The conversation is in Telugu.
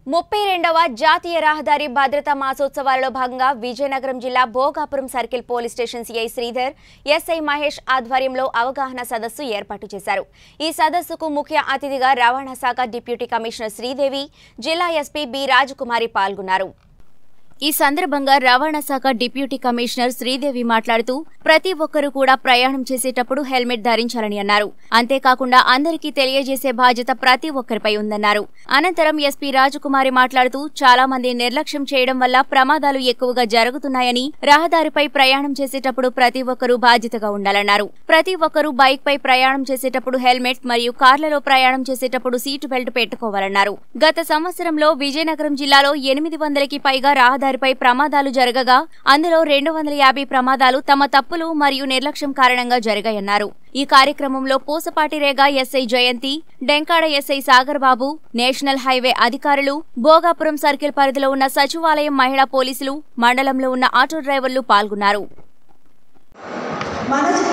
ముప్పై రెండవ జాతీయ రహదారి భద్రతా మాసోత్సవాలలో భాగంగా విజయనగరం జిల్లా Bhogapuram circle police station CI Sridhar SI Mahesh ఆధ్వర్యంలో అవగాహన సదస్సు ఏర్పాటు చేశారు ఈ సదస్సుకు ముఖ్య అతిథిగా రవాణా శాఖ డిప్యూటీ కమిషనర్ శ్రీదేవి జిల్లా ఎస్పీ బి రాజకుమారి పాల్గొన్నారు ఈ సందర్భంగా రవాణా శాఖ డిప్యూటీ కమిషనర్ శ్రీదేవి మాట్లాడుతూ ప్రతి ఒక్కరూ కూడా ప్రయాణం చేసేటప్పుడు హెల్మెట్ ధరించాలని అన్నారు అంతేకాకుండా అందరికీ తెలియజేసే బాధ్యత ప్రతి ఒక్కరిపై ఉందన్నారు అనంతరం ఎస్పీ రాజకుమారి మాట్లాడుతూ చాలా మంది నిర్లక్ష్యం చేయడం వల్ల ప్రమాదాలు ఎక్కువగా జరుగుతున్నాయని రహదారిపై ప్రయాణం చేసేటప్పుడు ప్రతి ఒక్కరూ బాధ్యతగా ఉండాలన్నారు ప్రతి ఒక్కరూ బైక్ పై ప్రయాణం చేసేటప్పుడు హెల్మెట్ మరియు కార్లలో ప్రయాణం చేసేటప్పుడు సీటు బెల్ట్ పెట్టుకోవాలన్నారు గత సంవత్సరంలో విజయనగరం జిల్లాలో ఎనిమిది వందలకి పైగా రహదారిపై ప్రమాదాలు జరగగా అందులో రెండు వందల యాభై ప్రమాదాలు తమ తప్పులు మరియు నిర్లక్ష్యం కారణంగా జరిగాయన్నారు ఈ కార్యక్రమంలో Pusapatirega SI Jayanthi Denkada SI Sagar Babu national highway అధికారులు భోగాపురం సర్కిల్ పరిధిలో ఉన్న సచివాలయం మహిళా పోలీసులు మండలంలో ఉన్న ఆటో డ్రైవర్లు పాల్గొన్నారు మన